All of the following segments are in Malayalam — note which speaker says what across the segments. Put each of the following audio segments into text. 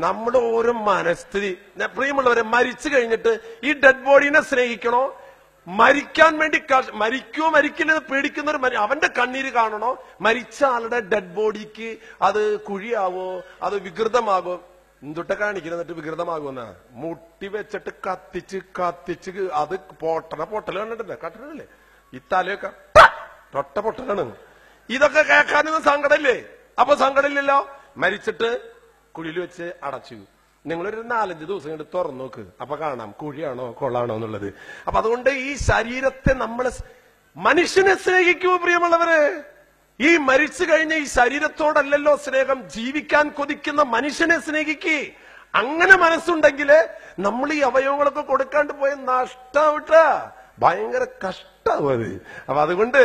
Speaker 1: നമ്മുടെ ഓരോ മനസ്ഥിതി ഞാൻ പ്രിയമുള്ളവരെ മരിച്ചു കഴിഞ്ഞിട്ട് ഈ ഡെഡ് ബോഡീനെ സ്നേഹിക്കണോ മരിക്കാൻ വേണ്ടി ക- മരിക്കോ മരിക്കില്ലെന്ന് പേടിക്കുന്ന ഒരു മരി- അവന്റെ കണ്ണീര് കാണണോ മരിച്ച ആളുടെ ഡെഡ് ബോഡിക്ക് അത് കുഴിയാവോ അത് വികൃതമാകോ എന്തുട്ട കാണിക്കുന്നത് എന്നിട്ട് വികൃതമാകുമെന്നാ മുട്ടി വെച്ചിട്ട് കത്തിച്ച് കത്തിച്ച് അത് പൊട്ടണ പൊട്ടൽ കണ്ടിട്ടില്ലേ കണ്ടിട്ടില്ലേ ഈ തലയൊക്കെ തൊട്ട പൊട്ടലാണ് ഇതൊക്കെ കേൾക്കാനൊന്നും സങ്കടമില്ലേ അപ്പൊ സങ്കടമില്ലല്ലോ മരിച്ചിട്ട് കുഴിയിൽ വെച്ച് അടച്ചു നിങ്ങളൊരു നാലഞ്ച് ദിവസം കണ്ട് തുറന്നു നോക്ക് അപ്പൊ കാണാം കുഴിയാണോ കൊള്ളാണോ എന്നുള്ളത് അപ്പൊ അതുകൊണ്ട് ഈ ശരീരത്തെ നമ്മൾ മനുഷ്യനെ സ്നേഹിക്കൂ പ്രിയമുള്ളവര് ഈ മരിച്ചു കഴിഞ്ഞ ഈ ശരീരത്തോടല്ലല്ലോ സ്നേഹം ജീവിക്കാൻ കൊതിക്കുന്ന മനുഷ്യനെ സ്നേഹിക്കേ അങ്ങനെ മനസ്സുണ്ടെങ്കിൽ നമ്മൾ ഈ അവയവങ്ങളൊക്കെ കൊടുക്കാണ്ട് പോയ നഷ്ടാവിട്ട ഭയങ്കര കഷ്ടാവും അത് അപ്പൊ അതുകൊണ്ട്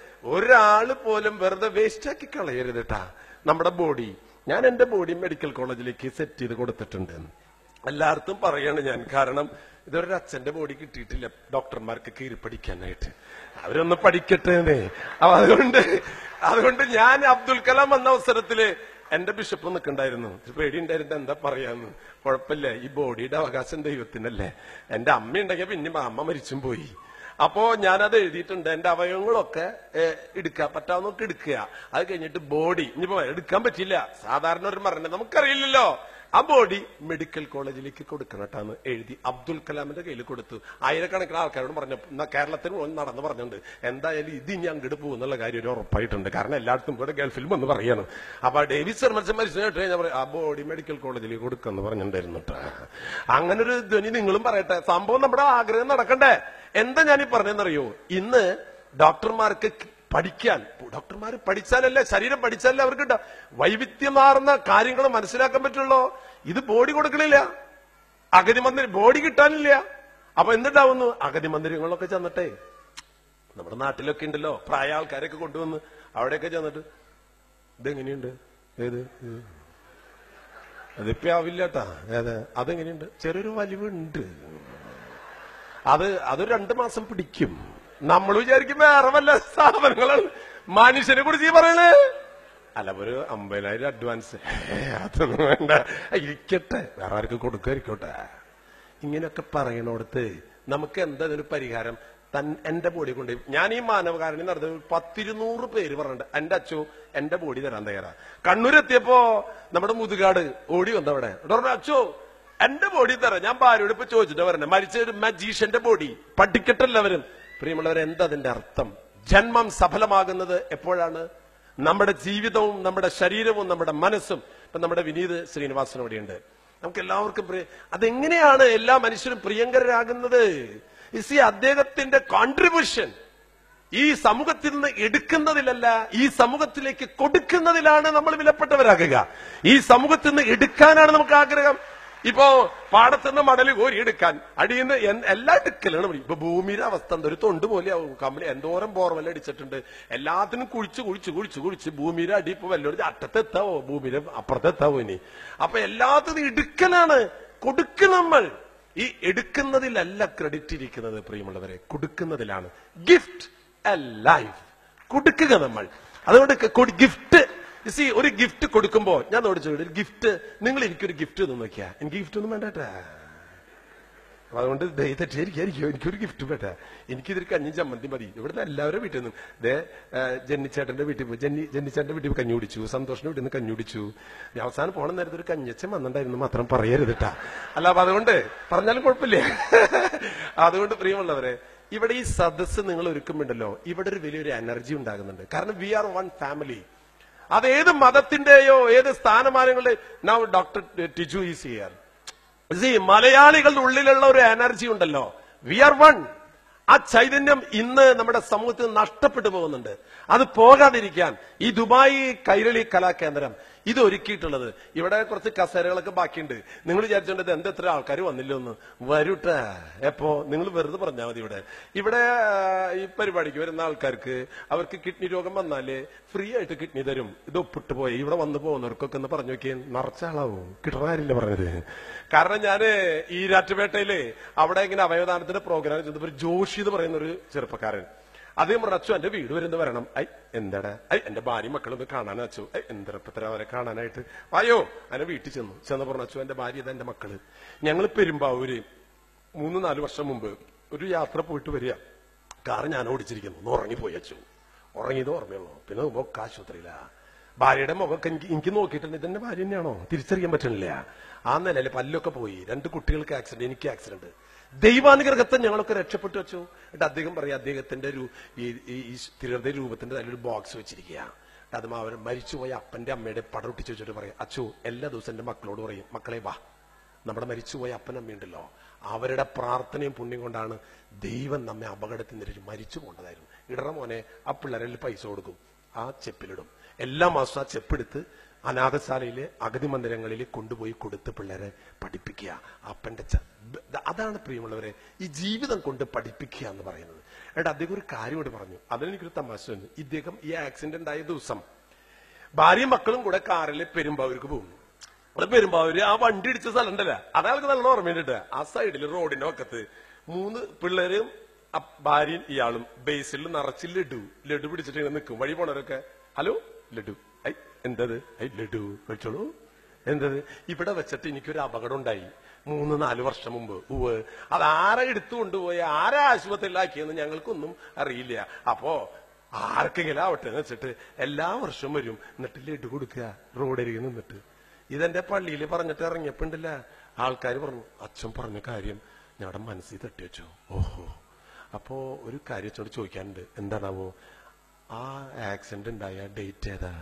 Speaker 1: ഒരാള് പോലും വെറുതെ വേസ്റ്റ് ആക്കി കളയരുത് കേട്ടാ നമ്മുടെ ബോഡി ഞാൻ എന്റെ ബോഡി മെഡിക്കൽ കോളേജിലേക്ക് സെറ്റ് ചെയ്ത് കൊടുത്തിട്ടുണ്ട് എല്ലായിടത്തും പറയാണ് ഞാൻ കാരണം ഇതൊരു അച്ഛന്റെ ബോഡി കിട്ടിയിട്ടില്ല ഡോക്ടർമാർക്ക് കീറി പഠിക്കാനായിട്ട് അവരൊന്ന് പഠിക്കട്ടെ എന്നേ. അപ്പൊ അതുകൊണ്ട് അതുകൊണ്ട് ഞാൻ അബ്ദുൽ കലാം വന്ന അവസരത്തില് എന്റെ ബിഷപ്പ് നിൽക്കണ്ടായിരുന്നു പേടി ഉണ്ടായിരുന്നു എന്താ പറയാന്ന് കുഴപ്പമില്ല ഈ ബോഡിയുടെ അവകാശം ദൈവത്തിനല്ലേ എന്റെ അമ്മ ഉണ്ടെങ്കിൽ പിന്നെ അമ്മ മരിച്ചും പോയി അപ്പോ ഞാനത് എഴുതിയിട്ടുണ്ട് എന്റെ അവയവങ്ങളൊക്കെ ഏഹ്, എടുക്കുക പറ്റാവുന്നൊക്കെ എടുക്കുക അത് കഴിഞ്ഞിട്ട് ബോഡി ഇനിയിപ്പോ എടുക്കാൻ പറ്റില്ല സാധാരണ ഒരു മരണം നമുക്കറിയില്ലല്ലോ ആ ബോഡി മെഡിക്കൽ കോളേജിലേക്ക് കൊടുക്കണട്ടാന്ന് എഴുതി അബ്ദുൽ കലാമിന്റെ കയ്യിൽ കൊടുത്തു ആയിരക്കണക്കിന് ആൾക്കാരോട് പറഞ്ഞു എന്നാ കേരളത്തിൽ മുഴുവൻ നടന്ന് പറഞ്ഞിട്ടുണ്ട് എന്തായാലും ഇത് ഇനി അങ്ങോട്ട് പോകുന്നുള്ള കാര്യം ഒരു ഉറപ്പായിട്ടുണ്ട് കാരണം എല്ലായിടത്തും ഇവിടെ ഗൾഫിലും വന്ന് പറയാണ് അപ്പൊ ഡേവിഡ് ശർമ്മ മരിച്ചു കേട്ടോ ഞാൻ പറയും ആ ബോഡി മെഡിക്കൽ കോളേജിലേക്ക് കൊടുക്കാന്ന് പറഞ്ഞിട്ടുണ്ടായിരുന്നു ട്ടാ. അങ്ങനെ ഒരു ധ്വനി നിങ്ങളും പറയട്ടെ സംഭവം നമ്മുടെ ആഗ്രഹം നടക്കണ്ടേ എന്താ ഞാൻ ഈ പറഞ്ഞെന്നറിയോ ഇന്ന് ഡോക്ടർമാർക്ക് പഠിക്കാൻ ഡോക്ടർമാർ പഠിച്ചാലല്ലേ ശരീരം പഠിച്ചാലല്ലേ അവർക്ക് ഡ- വൈവിധ്യമാർന്ന കാര്യങ്ങൾ മനസ്സിലാക്കാൻ പറ്റുള്ളൂ ഇത് ബോഡി കൊടുക്കണില്ല അഗതി മന്ദിരം ബോഡി കിട്ടാനില്ല അപ്പൊ എന്തുണ്ടാവുന്നു അഗതി മന്ദിരങ്ങളൊക്കെ ചെന്നിട്ടേ നമ്മുടെ നാട്ടിലൊക്കെ ഉണ്ടല്ലോ പ്രായ ആൾക്കാരൊക്കെ കൊണ്ടുവന്ന് അവിടെയൊക്കെ ചെന്നിട്ട് ഇതെങ്ങനെയുണ്ട് ഏത് ഇത്? അതിപ്പോ ആവില്ല കേട്ടാ ഏത് അതെങ്ങനെയുണ്ട് ചെറിയൊരു വലിവുണ്ട് അത് അത് രണ്ടു മാസം പിടിക്കും നമ്മൾ വിചാരിക്കും വേറെ വല്ല സ്ഥാപനങ്ങളാണ് മനുഷ്യനെ കുറിച്ച് ഈ പറയണേ അല്ല ഒരു അമ്പതിനായിരം അഡ്വാൻസ് ഏ, അതൊന്നും വേണ്ട ഇരിക്കട്ടെ വേറെ ആർക്ക് കൊടുക്കാതിരിക്കട്ടെ ഇങ്ങനെയൊക്കെ പറയണോടത്ത് നമുക്ക് എന്താ ഇതിന് പരിഹാരം തൻ എന്റെ ബോഡി കൊണ്ട് ഞാൻ ഈ മാനവകാരണി നടന്നത് പത്തിരുന്നൂറ് പേര് പറഞ്ഞിട്ട് എന്റെ അച്ചു എന്റെ ബോഡി തരാൻ തയ്യാറാ കണ്ണൂരെത്തിയപ്പോ നമ്മുടെ മുതുകാട് ഓടി വന്നവിടെ ഡോക്ടർ അച്ചു എന്റെ ബോഡി തരാം ഞാൻ ഭാര്യയോട് ഇപ്പൊ ചോദിച്ചിട്ട് പറഞ്ഞത് മരിച്ച ഒരു മജീഷ്യന്റെ ബോഡി പഠിക്കട്ടെല്ലാവരും പ്രിയമുള്ളവർ എന്താ അതിന്റെ അർത്ഥം ജന്മം സഫലമാകുന്നത് എപ്പോഴാണ് നമ്മുടെ ജീവിതവും നമ്മുടെ ശരീരവും നമ്മുടെ മനസ്സും ഇപ്പൊ നമ്മുടെ വിനീത് ശ്രീനിവാസൻ ഇവിടെയുണ്ട് നമുക്ക് എല്ലാവർക്കും പ്രിയ അതെങ്ങനെയാണ് എല്ലാ മനുഷ്യരും പ്രിയങ്കരാകുന്നത് ഇസി അദ്ദേഹത്തിന്റെ കോൺട്രിബ്യൂഷൻ ഈ സമൂഹത്തിൽ നിന്ന് എടുക്കുന്നതിലല്ല ഈ സമൂഹത്തിലേക്ക് കൊടുക്കുന്നതിലാണ് നമ്മൾ വിലപ്പെട്ടവരാകുക ഈ സമൂഹത്തിൽ നിന്ന് എടുക്കാനാണ് നമുക്ക് ആഗ്രഹം ഇപ്പോ പാടത്തുനിന്ന് മടല് കോരി എടുക്കാൻ അടിയിൽ നിന്ന് എൻ- എല്ലാ എടുക്കലാണ് പണി. ഇപ്പൊ ഭൂമിയുടെ അവസ്ഥ എന്താ ഒരു തൊണ്ട് പോലെയാവും കമ്പനി എന്തോരം ബോർവെൽ അടിച്ചിട്ടുണ്ട് എല്ലാത്തിനും കുഴിച്ച് കുഴിച്ച് കുഴിച്ച് കുഴിച്ച് ഭൂമിയുടെ അടി ഇപ്പൊ വല്ലൊരു അറ്റത്തെത്താവോ ഭൂമിയുടെ അപ്പുറത്തെത്താവോ ഇനി അപ്പൊ എല്ലാത്തിനും എടുക്കലാണ് കൊടുക്ക് നമ്മൾ ഈ എടുക്കുന്നതിലല്ല ക്രെഡിറ്റ് ഇരിക്കുന്നത് പ്രിയമുള്ളവരെ കൊടുക്കുന്നതിലാണ് ഗിഫ്റ്റ് എ ലൈഫ് കൊടുക്കുക നമ്മൾ അതുകൊണ്ട് ഗിഫ്റ്റ് സി ഒരു ഗിഫ്റ്റ് കൊടുക്കുമ്പോ ഞാൻ നോട് ചോദിച്ചു ഗിഫ്റ്റ് നിങ്ങൾ എനിക്കൊരു ഗിഫ്റ്റ് ഒന്ന് നോക്കിയാ എനിക്ക് ഗിഫ്റ്റ് ഒന്നും വേണ്ടട്ടാ അപ്പൊ അതുകൊണ്ട് ദേ തെറ്റിയായിരിക്കും എനിക്കൊരു ഗിഫ്റ്റ് വേണ്ട എനിക്കിതൊരു കഞ്ഞി ചമ്മന്തി മതി ഇവിടുന്ന് എല്ലാവരും വീട്ടിൽ നിന്നും ദേ ആ, ജെന്നിച്ചേട്ടന്റെ വീട്ടിൽ പോയി ജെന്നി ജെന്നിച്ചേട്ടന്റെ വീട്ടിൽ പോയി കഞ്ഞി കുടിച്ചു സന്തോഷിന്റെ വീട്ടിൽ നിന്ന് കഞ്ഞി കുടിച്ചു ഇനി അവസാനം പോണ നേരത്തെ ഒരു കഞ്ഞച്ചൻ വന്നിട്ടുണ്ടായിരുന്നു മാത്രം പറയരുത് ട്ടാ അല്ല അപ്പൊ അതുകൊണ്ട് പറഞ്ഞാലും കുഴപ്പമില്ല അതുകൊണ്ട് പ്രിയമുള്ളവരെ ഇവിടെ ഈ സദസ്സ് നിങ്ങൾ ഒരുക്കുമ്പോണ്ടല്ലോ ഇവിടെ ഒരു വലിയൊരു എനർജി ഉണ്ടാകുന്നുണ്ട് കാരണം വി ആർ വൺ ഫാമിലി അത് ഏത് മതത്തിന്റെയോ ഏത് സ്ഥാനമാനങ്ങളുടെ now doctor Tiju is here See, മലയാളികളുടെ ഉള്ളിലുള്ള ഒരു എനർജി ഉണ്ടല്ലോ വി ആർ വൺ ആ ചൈതന്യം ഇന്ന് നമ്മുടെ സമൂഹത്തിൽ നഷ്ടപ്പെട്ടു പോകുന്നുണ്ട് അത് പോകാതിരിക്കാൻ ഈ ദുബായ് കൈരളി കലാകേന്ദ്രം ഇത് ഒരുക്കിയിട്ടുള്ളത് ഇവിടെ കുറച്ച് കസേരകളൊക്കെ ബാക്കിയുണ്ട് നിങ്ങൾ വിചാരിച്ചോണ്ടത് എന്ത് എത്ര ആൾക്കാർ വന്നില്ലെന്ന് വരൂട്ടെ എപ്പോ നിങ്ങൾ വെറുതെ പറഞ്ഞാൽ മതി ഇവിടെ ഇവിടെ ആ, ഈ പരിപാടിക്ക് വരുന്ന ആൾക്കാർക്ക് അവർക്ക് കിഡ്നി രോഗം വന്നാല് ഫ്രീ ആയിട്ട് കിഡ്നി തരും ഇത് ഒപ്പിട്ട് പോയി ഇവിടെ വന്നു പോകുന്നവർക്കൊക്കെ ഒന്ന് പറഞ്ഞു നോക്കിയാൽ നിറച്ച ആളാവും കിട്ടണാരില്ല പറഞ്ഞത് കാരണം ഞാന് ഈ രാറ്റുപേട്ടയില് അവിടെ ഇങ്ങനെ അവയവദാനത്തിന്റെ പ്രോഗ്രാം ചെയ്തപ്പോ ഒരു ജോഷി എന്ന് പറയുന്ന ഒരു ചെറുപ്പക്കാരൻ അതേ പറഞ്ഞു അച്ചു എന്റെ വീട് വരുന്ന വരണം ഐ എന്താടാ ഐ എന്റെ ഭാര്യ മക്കളൊന്ന് കാണാൻ അച്ചു ഐ എന്തരപ്പത്ര അവരെ കാണാനായിട്ട് വായോ അങ്ങനെ വീട്ടിൽ ചെന്നു ചെന്ന് പറഞ്ഞു അച്ചു എന്റെ ഭാര്യ ഇതാ എന്റെ മക്കള് ഞങ്ങൾ പെരുമ്പാവൂര് മൂന്ന് നാല് വർഷം മുമ്പ് ഒരു യാത്ര പോയിട്ട് വരിക കാർ ഞാൻ ഓടിച്ചിരിക്കുന്നു ഒന്ന് ഉറങ്ങിപ്പോയി അച്ചു ഉറങ്ങിയത് ഓർമ്മയുള്ളൂ പിന്നെ നോക്കുമ്പോ ആശുപത്രിയില്ല ഭാര്യയുടെ മുഖമൊക്കെ എനിക്ക് എനിക്ക് നോക്കിയിട്ടുണ്ട് ഇതെന്റെ ഭാര്യ തന്നെയാണോ തിരിച്ചറിയാൻ പറ്റണില്ല ആ നിലയിൽ പല്ലൊക്കെ പോയി രണ്ട് കുട്ടികൾക്ക് ആക്സിഡന്റ് എനിക്ക് ആക്സിഡന്റ് ദൈവാനുഗ്രഹത്തെ ഞങ്ങളൊക്കെ രക്ഷപ്പെട്ടു വെച്ചു എന്നിട്ട് അദ്ദേഹം പറയാം അദ്ദേഹത്തിന്റെ ഒരു ഈ ഈ- ഈ സ്ഥിരത രൂപത്തിന്റെ അതിലൊരു ബോക്സ് വെച്ചിരിക്കുക എന്നിട്ട് അതും അവർ മരിച്ചുപോയ അപ്പന്റെ അമ്മയുടെ പടം ഒട്ടിച്ച് വെച്ചിട്ട് പറയും അച്ചു എല്ലാ ദിവസവും എന്റെ മക്കളോട് പറയും മക്കളെ വാ നമ്മുടെ മരിച്ചുപോയ അപ്പനമ്മയുണ്ടല്ലോ അവരുടെ പ്രാർത്ഥനയും പുണ്യം കൊണ്ടാണ് ദൈവം നമ്മെ അപകടത്തിൽ നിന്ന് മരിച്ചു പോകേണ്ടതായിരുന്നു ഇടറ മോനെ ആ പിള്ളേരിൽ പൈസ കൊടുക്കും ആ ചെപ്പിലിടും എല്ലാ മാസവും ആ ചെപ്പെടുത്ത് അനാഥശാലയിലെ അഗതി മന്ദിരങ്ങളിൽ കൊണ്ടുപോയി കൊടുത്ത് പിള്ളേരെ പഠിപ്പിക്കുക അപ്പന്റെ ച- ദ- അതാണ് പ്രിയമുള്ളവരെ ഈ ജീവിതം കൊണ്ട് പഠിപ്പിക്കുക എന്ന് പറയുന്നത് എന്നിട്ട് അദ്ദേഹം ഒരു കാര്യം കൂടി പറഞ്ഞു അതിലെനിക്കൊരു തമാശ വന്നു ഇദ്ദേഹം ഈ ആക്സിഡന്റ് ആയ ദിവസം ഭാര്യയും മക്കളും കൂടെ കാറിൽ പെരുമ്പാവൂർക്ക് പോകുന്നു അവിടെ പെരുമ്പാവൂര് ആ വണ്ടി ഇടിച്ച സ്ഥലം ഉണ്ടല്ല അതാൾക്ക് നല്ല ഓർമ്മയുണ്ട് ആ സൈഡിൽ റോഡിന്റെ പക്കത്ത് മൂന്ന് പിള്ളേരും അ- ഭാര്യയും ഇയാളും ബേസിൽ നിറച്ച് ലഡു ലഡു പിടിച്ചിട്ട് ഇങ്ങനെ നിൽക്കും വഴി പോണവരൊക്കെ ഹലോ ലഡു ഐ എന്തത് ഐ ലഡു കഴിച്ചോളൂ എന്തത് ഇവിടെ വെച്ചിട്ട് എനിക്കൊരു അപകടം ഉണ്ടായി മൂന്ന് നാല് വർഷം മുമ്പ് ഉവ് അത് ആരെ എടുത്തു കൊണ്ടുപോയി ആരെ ആശുപത്രിയിലാക്കിയെന്ന് ഞങ്ങൾക്കൊന്നും അറിയില്ല അപ്പോ ആർക്കെങ്കിലും ആവട്ടെ എന്ന് വെച്ചിട്ട് എല്ലാ വർഷവും വരും എന്നിട്ട് ലഡു കൊടുക്കുക റോഡരികിൽ നിന്നിട്ട് ഇതെന്റെ പള്ളിയിൽ പറഞ്ഞിട്ട് ഇറങ്ങിയപ്പോണ്ടില്ല ആൾക്കാർ പറഞ്ഞു അച്ഛൻ പറഞ്ഞ കാര്യം ഞങ്ങളുടെ മനസ്സിൽ തട്ടി വെച്ചു ഓഹോ അപ്പോ ഒരു കാര്യം അച്ഛനോട് ചോദിക്കാനുണ്ട് എന്താണാവോ ആ ആക്സിഡന്റ് ഉണ്ടായ ഡേറ്റ് ഏതാ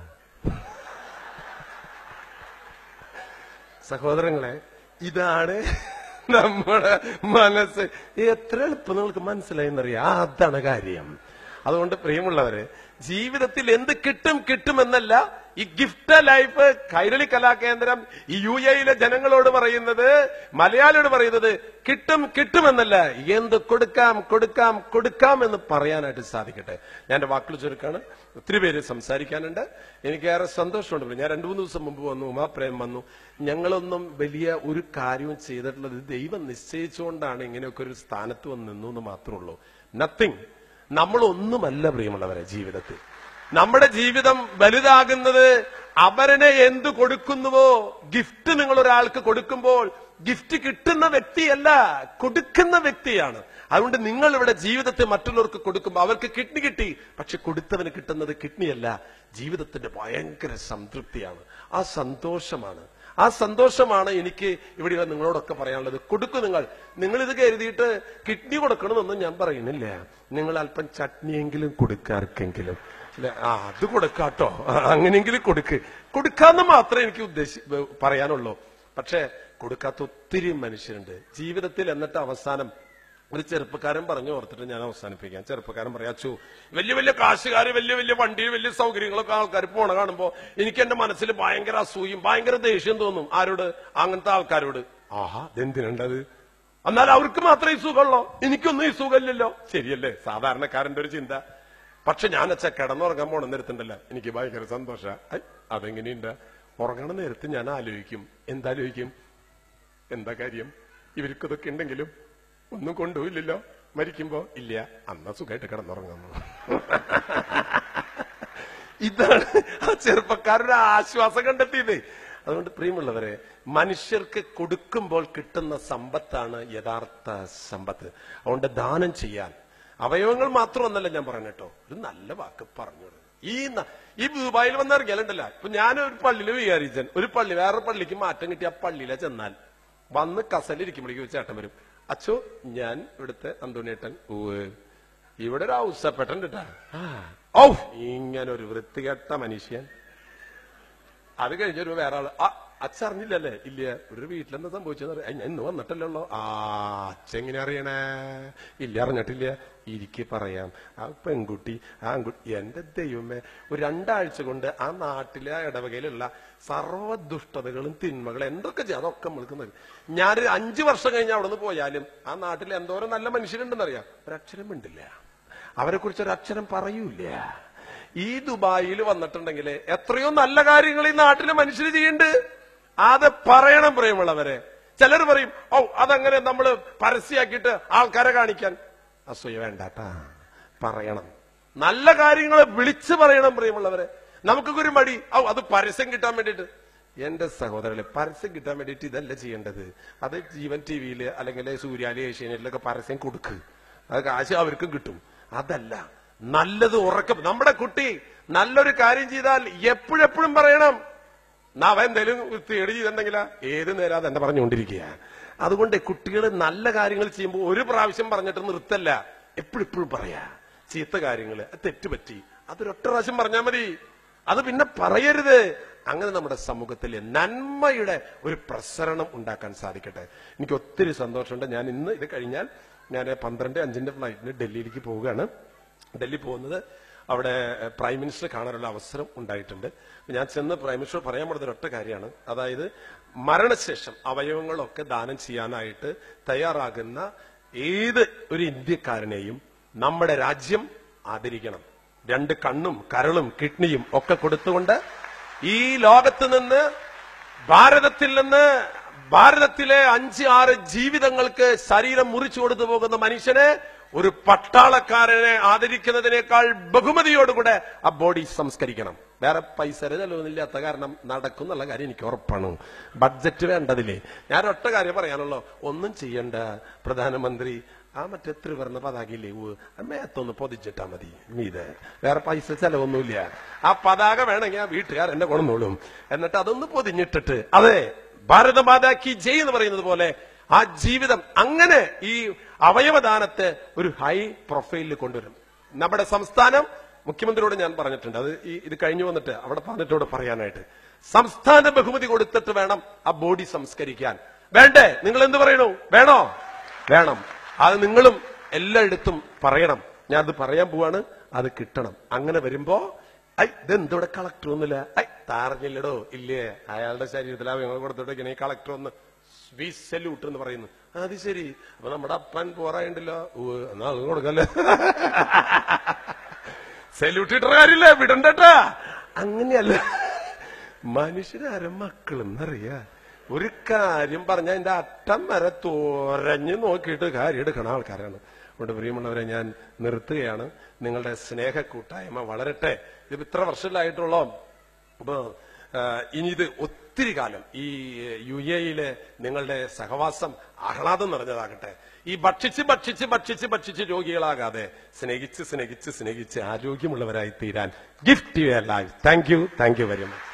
Speaker 1: സഹോദരങ്ങളെ ഇതാണ് നമ്മുടെ മനസ്സ് എത്ര എളുപ്പം നിങ്ങൾക്ക് മനസ്സിലായി എന്നറിയാം അതാണ് കാര്യം അതുകൊണ്ട് പ്രിയമുള്ളവരെ ജീവിതത്തിൽ എന്ത് കിട്ടും കിട്ടുമെന്നല്ല ഈ ഗിഫ്റ്റ് ലൈഫ് കൈരളി കലാകേന്ദ്രം ഈ യു എയിലെ ജനങ്ങളോട് പറയുന്നത് മലയാളിയോട് പറയുന്നത് കിട്ടും കിട്ടുമെന്നല്ല എന്ത് കൊടുക്കാം കൊടുക്കാം കൊടുക്കാം എന്ന് പറയാനായിട്ട് സാധിക്കട്ടെ ഞാൻ എന്റെ വാക്കുകൾ ചുരുക്കാണ് ഒത്തിരി പേര് സംസാരിക്കാനുണ്ട് എനിക്ക് ഏറെ സന്തോഷമുണ്ട് ഞാൻ രണ്ടു മൂന്ന് ദിവസം മുമ്പ് വന്നു ഉമാപ്രേം വന്നു ഞങ്ങളൊന്നും വലിയ ഒരു കാര്യവും ചെയ്തിട്ടുള്ളത് ദൈവം നിശ്ചയിച്ചുകൊണ്ടാണ് ഇങ്ങനെയൊക്കെ ഒരു സ്ഥാനത്ത് വന്ന് നിന്നു എന്ന് മാത്രമേ ഉള്ളൂ നത്തിങ് നമ്മളൊന്നുമല്ല പ്രിയമുള്ളവരെ ജീവിതത്തിൽ നമ്മുടെ ജീവിതം വലുതാകുന്നത് അവരനെ എന്ത് കൊടുക്കുന്നുവോ ഗിഫ്റ്റ് നിങ്ങൾ ഒരാൾക്ക് കൊടുക്കുമ്പോൾ ഗിഫ്റ്റ് കിട്ടുന്ന വ്യക്തിയല്ല കൊടുക്കുന്ന വ്യക്തിയാണ് അതുകൊണ്ട് നിങ്ങൾ ഇവിടെ ജീവിതത്തെ മറ്റുള്ളവർക്ക് കൊടുക്കുമ്പോൾ അവർക്ക് കിഡ്നി കിട്ടി പക്ഷെ കൊടുത്തവന് കിട്ടുന്നത് കിഡ്നിയല്ല ജീവിതത്തിന്റെ ഭയങ്കര സംതൃപ്തിയാണ് ആ സന്തോഷമാണ് ആ സന്തോഷമാണ് എനിക്ക് ഇവിടെ നിങ്ങളോടൊക്കെ പറയാനുള്ളത് കൊടുക്കും നിങ്ങൾ നിങ്ങൾ ഇത് കരുതിയിട്ട് കിഡ്നി കൊടുക്കണമെന്നൊന്നും ഞാൻ പറയുന്നില്ല നിങ്ങൾ അല്പം ചട്നിയെങ്കിലും കൊടുക്കാർക്കെങ്കിലും അല്ലെ ആ അത് കൊടുക്കാട്ടോ ആ, അങ്ങനെയെങ്കിലും കൊടുക്ക് കൊടുക്കാന്ന് മാത്രമേ എനിക്ക് ഉദ്ദേശി പറയാനുള്ളൂ പക്ഷെ കൊടുക്കാത്ത ഒത്തിരി മനുഷ്യരുണ്ട് ജീവിതത്തിൽ എന്നിട്ട് അവസാനം ഒരു ചെറുപ്പക്കാരൻ പറഞ്ഞു ഓർത്തിട്ട് ഞാൻ അവസാനിപ്പിക്കാം ചെറുപ്പക്കാരൻ പറയാ അച്ചു വലിയ വലിയ കാശുകാര് വലിയ വലിയ വണ്ടി വലിയ സൗകര്യങ്ങളൊക്കെ ആൾക്കാർ പോണ കാണുമ്പോ എനിക്ക് എന്റെ മനസ്സിൽ ഭയങ്കര അസൂയും ഭയങ്കര ദേഷ്യം തോന്നും ആരോട് അങ്ങനത്തെ ആൾക്കാരോട് ആഹാ ഇതെന്തിനുണ്ടത് എന്നാൽ അവർക്ക് മാത്രമേ ഈ സുഖമുള്ളോ എനിക്കൊന്നും ഈ സുഖമില്ലല്ലോ ശരിയല്ലേ സാധാരണക്കാരന്റെ ഒരു ചിന്ത പക്ഷെ ഞാൻ അച്ഛ കിടന്നുറങ്ങാൻ പോണ നേരത്തുണ്ടല്ലോ എനിക്ക് ഭയങ്കര സന്തോഷ അതെങ്ങനെയുണ്ട് ഉറങ്ങണ നേരത്ത് ഞാൻ ആലോചിക്കും എന്താലോചിക്കും എന്താ കാര്യം ഇവർക്കിതൊക്കെ ഉണ്ടെങ്കിലും ഒന്നും കൊണ്ടുപോയില്ലല്ലോ മരിക്കുമ്പോ ഇല്ല അന്ന സുഖമായിട്ട് കിടന്നുറങ്ങുന്നു ഇതാണ് ആ ചെറുപ്പക്കാരുടെ ആശ്വാസം കണ്ടെത്തിയത് അതുകൊണ്ട് പ്രിയമുള്ളവരെ മനുഷ്യർക്ക് കൊടുക്കുമ്പോൾ കിട്ടുന്ന സമ്പത്താണ് യഥാർത്ഥ സമ്പത്ത് അതുകൊണ്ട് ദാനം ചെയ്യാൻ അവയവങ്ങൾ മാത്രമൊന്നല്ല ഞാൻ പറഞ്ഞിട്ടോ ഒരു നല്ല വാക്ക് പറഞ്ഞു ഈ ന- ഈ ദുബായിൽ വന്നിറങ്ങിയാലുണ്ടല്ല ഇപ്പൊ ഞാൻ ഒരു പള്ളിയിൽ വിചാരിച്ചൻ ഒരു പള്ളി വേറെ പള്ളിക്ക് മാറ്റം കിട്ടി ആ പള്ളിയിലെ ചെന്നാൽ വന്ന് കസലിരിക്കുമ്പോഴേക്കും ഒരു ചേട്ടൻ വരും അച്ചോ ഞാൻ ഇവിടുത്തെ അന്തോണിയേട്ടൻ ഊവ് ഇവിടെ ഒരു ഔസപ്പെട്ടൻ കേട്ടാ ഔ ഇങ്ങനെ ഒരു വൃത്തികെട്ട മനുഷ്യൻ അത് കഴിഞ്ഞൊരു വേറെ ആള് ആ അച്ഛറിഞ്ഞില്ലല്ലേ ഇല്ല ഒരു വീട്ടിലെന്താ സംഭവിച്ചെന്ന് അറിയാം ഞാൻ ഇന്ന് വന്നിട്ടല്ലോ ആ അച്ഛ എങ്ങനെ അറിയണേ ഇല്ല അറിഞ്ഞിട്ടില്ല ഇരിക്കെ പറയാം ആ പെൺകുട്ടി ആ ആൺകുട്ടി എന്റെ ദൈവമേ ഒരു രണ്ടാഴ്ച കൊണ്ട് ആ നാട്ടിലെ ആ ഇടവകയിലുള്ള സർവ്വ ദുഷ്ടതകളും തിന്മകളും എന്തൊക്കെ ചെയ്യും അതൊക്കെ നമ്മൾക്ക് നൽകും ഞാനൊരു അഞ്ചു വർഷം കഴിഞ്ഞ് അവിടെ നിന്ന് പോയാലും ആ നാട്ടിൽ എന്തോരം നല്ല മനുഷ്യരുണ്ടെന്നറിയാം ഒരക്ഷരം മിണ്ടില്ല അവരെ കുറിച്ച് ഒരു അക്ഷരം പറയൂല ഈ ദുബായിൽ വന്നിട്ടുണ്ടെങ്കിൽ എത്രയോ നല്ല കാര്യങ്ങൾ ഈ നാട്ടിലെ മനുഷ്യർ ചെയ്യുന്നുണ്ട് അത് പറയണം പ്രിയമുള്ളവരെ ചിലർ പറയും ഓ അതങ്ങനെ നമ്മൾ പരസ്യമാക്കിയിട്ട് ആൾക്കാരെ കാണിക്കാൻ അസൂയ വേണ്ടാട്ടാ പറയണം നല്ല കാര്യങ്ങൾ വിളിച്ചു പറയണം പ്രിയമുള്ളവരെ നമുക്കൊക്കെ ഒരു മടി ഔ അത് പരസ്യം കിട്ടാൻ വേണ്ടിയിട്ട് എന്റെ സഹോദരനെ പരസ്യം കിട്ടാൻ വേണ്ടിയിട്ട് ഇതല്ല ചെയ്യേണ്ടത് അത് ജീവൻ ടി വിയിൽ അല്ലെങ്കിൽ സൂര്യാലി ഏഷ്യാനെറ്റിലൊക്കെ പരസ്യം കൊടുക്ക് അത് കാശ് അവർക്കും കിട്ടും അതല്ല നല്ലത് ഉറക്കം നമ്മുടെ കുട്ടി നല്ലൊരു കാര്യം ചെയ്താൽ എപ്പോഴെപ്പോഴും പറയണം നവ എന്തേലും തേടി ചെയ്തിട്ടുണ്ടെങ്കിൽ ഏത് നേരം അത് എന്നെ പറഞ്ഞുകൊണ്ടിരിക്കുക അതുകൊണ്ട് കുട്ടികൾ നല്ല കാര്യങ്ങൾ ചെയ്യുമ്പോൾ ഒരു പ്രാവശ്യം പറഞ്ഞിട്ട് നിർത്തല്ല എപ്പോഴെപ്പോഴും പറയാ ചീത്ത കാര്യങ്ങൾ തെറ്റുപറ്റി അതൊരൊറ്റ പ്രാവശ്യം പറഞ്ഞാൽ മതി അത് പിന്നെ പറയരുത് അങ്ങനെ നമ്മുടെ സമൂഹത്തിൽ നന്മയുടെ ഒരു പ്രസരണം ഉണ്ടാക്കാൻ സാധിക്കട്ടെ എനിക്ക് ഒത്തിരി സന്തോഷമുണ്ട് ഞാൻ ഇന്ന് ഇത് കഴിഞ്ഞാൽ ഞാൻ പന്ത്രണ്ട് അഞ്ചിന്റെ ഫ്ലൈറ്റിന് ഡൽഹിയിലേക്ക് പോവുകയാണ് ഡൽഹി പോകുന്നത് അവിടെ എഹ്, പ്രൈം മിനിസ്റ്റർ കാണാനുള്ള അവസരം ഉണ്ടായിട്ടുണ്ട് ഞാൻ ചെന്ന് പ്രൈം മിനിസ്റ്റർ പറയാൻ പോകുന്ന ഒരൊറ്റ കാര്യമാണ് അതായത് മരണശേഷം അവയവങ്ങളൊക്കെ ദാനം ചെയ്യാനായിട്ട് തയ്യാറാകുന്ന ഏത് ഒരു ഇന്ത്യക്കാരനെയും നമ്മുടെ രാജ്യം ആദരിക്കണം രണ്ട് കണ്ണും കരളും കിഡ്നിയും ഒക്കെ കൊടുത്തുകൊണ്ട് ഈ ലോകത്ത് നിന്ന് ഭാരതത്തിൽ നിന്ന് ഭാരതത്തിലെ അഞ്ച് ആറ് ജീവിതങ്ങൾക്ക് ശരീരം മുറിച്ചു കൊടുത്തു പോകുന്ന മനുഷ്യനെ ഒരു പട്ടാളക്കാരനെ ആദരിക്കുന്നതിനേക്കാൾ ബഹുമതിയോടുകൂടെ ആ ബോഡി സംസ്കരിക്കണം വേറെ പൈസ ചെലവൊന്നുമില്ലാത്ത കാരണം നടക്കും എന്നുള്ള കാര്യം എനിക്ക് ഉറപ്പാണ് ബഡ്ജറ്റ് വേണ്ടതില്ലേ ഞാൻ ഒറ്റ കാര്യം പറയാനുള്ളൂ ഒന്നും ചെയ്യണ്ട പ്രധാനമന്ത്രി ആ മറ്റേ ത്രിവർണ്ണ പതാകയില്ലേ ഊ, ആ മേത്തൊന്ന് പൊതിച്ചിട്ടാ മതി മീതെ വേറെ പൈസ ചെലവൊന്നുമില്ല ആ പതാക വേണമെങ്കിൽ ആ വീട്ടുകാർ എന്നെ കൊണ്ടുവന്നോളും എന്നിട്ട് അതൊന്ന് പൊതിഞ്ഞിട്ടിട്ട് അതെ ഭാരതമാതാ കി ജയ് എന്ന് പറയുന്നത് പോലെ ആ ജീവിതം അങ്ങനെ ഈ അവയവദാനത്തെ ഒരു ഹൈ പ്രൊഫൈലിൽ കൊണ്ടുവരും നമ്മുടെ സംസ്ഥാനം മുഖ്യമന്ത്രിയോട് ഞാൻ പറഞ്ഞിട്ടുണ്ട് അത് ഈ ഇത് കഴിഞ്ഞു വന്നിട്ട് അവിടെ പറഞ്ഞിട്ടോട് പറയാനായിട്ട് സംസ്ഥാന ബഹുമതി കൊടുത്തിട്ട് വേണം ആ ബോഡി സംസ്കരിക്കാൻ വേണ്ടേ നിങ്ങൾ എന്ത് പറയണു വേണോ വേണം അത് നിങ്ങളും എല്ലായിടത്തും പറയണം ഞാൻ അത് പറയാൻ പോവാണ് അത് കിട്ടണം അങ്ങനെ വരുമ്പോ ഐ ഇതെന്തോടെ കളക്ടർ ഒന്നുമില്ല ഐ താറിഞ്ഞില്ലടോ ഇല്ലേ അയാളുടെ ശരീരത്തിൽ അവയവങ്ങൾ കൊടുത്തിട്ടൊക്കെ കളക്ടർ ഒന്ന് വി സല്യൂട്ട് എന്ന് പറയുന്നു അത് ശരി അപ്പൊ നമ്മുടെ അപ്പൻ പോറായിണ്ടല്ലോ ഉവ്വ്, എന്നാ അത് കൊടുക്കല്ലേ സല്യൂട്ട് ഇട്ട കാര്യമില്ല വിടണ്ടട്ടാ അങ്ങനെയല്ല മനുഷ്യരാര മക്കളെന്നറിയാ ഒരു കാര്യം പറഞ്ഞ അതിന്റെ അറ്റം വരെ തോരഞ്ഞ് നോക്കിയിട്ട് കാര്യം എടുക്കണ ആൾക്കാരാണ് അതുകൊണ്ട് പ്രിയമുള്ളവരെ ഞാൻ നിർത്തുകയാണ് നിങ്ങളുടെ സ്നേഹ കൂട്ടായ്മ വളരട്ടെ ഇത് ഇത്ര വർഷത്തിലായിട്ടുള്ളോ അപ്പൊ ആ, ഇനി ഇത് ഒത്തിരി കാലം ഈ യു എയിലെ നിങ്ങളുടെ സഹവാസം ആഹ്ലാദം നിറഞ്ഞതാകട്ടെ ഈ ഭക്ഷിച്ച് ഭക്ഷിച്ച് ഭക്ഷിച്ച് ഭക്ഷിച്ച് രോഗികളാകാതെ സ്നേഹിച്ച് സ്നേഹിച്ച് സ്നേഹിച്ച് ആരോഗ്യമുള്ളവരായി തീരാൻ gift you life thank you thank you very much